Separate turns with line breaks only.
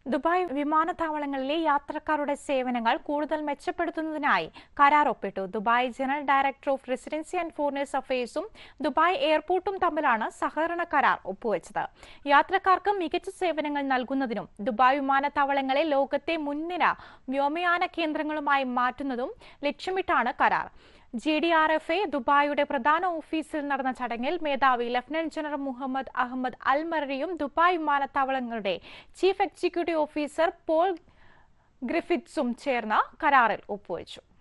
Dubai വിമാനത്താവളങ്ങളിലെ യാത്രക്കാരുടെ സേവനങ്ങൾ കൂടുതൽ മെച്ചപ്പെടുത്തുന്നതിനായി കരാർ ഒപ്പിട്ടു Dubai general director of residency and foreigners അഫയേഴ്സും ദുബായ് എയർപോർട്ടും തമ്മിലാണ് സഹകരണ കരാർ ഒപ്പുവെച്ചത് യാത്രക്കാർക്ക് മികച്ച സേവനങ്ങൾ നൽകുന്നതിനും ദുബായ് വിമാനത്താവളങ്ങളെ ലോകത്തെ മുൻനിര വ്യോമയാന കേന്ദ്രങ്ങളുമായി മാറ്റുന്നതും ലക്ഷ്യമിട്ടാണ് കരാർ G D R F A ദുബായിയുടെ പ്രധാന ഓഫീസിൽ നടന്ന ചടങ്ങിൽ മേധാവി lieutenant general Mohammed Ahmed Al മററിയും ദുബായ് വിമാനത്താവളങ്ങളുടെ ചീഫ് എക്സിക്യൂട്ടീവ് ഓഫീസർ പോൾ ഗ്രിഫിറ്റ്സും ചേർന്ന് കരാറിൽ ഒപ്പുവച്ചു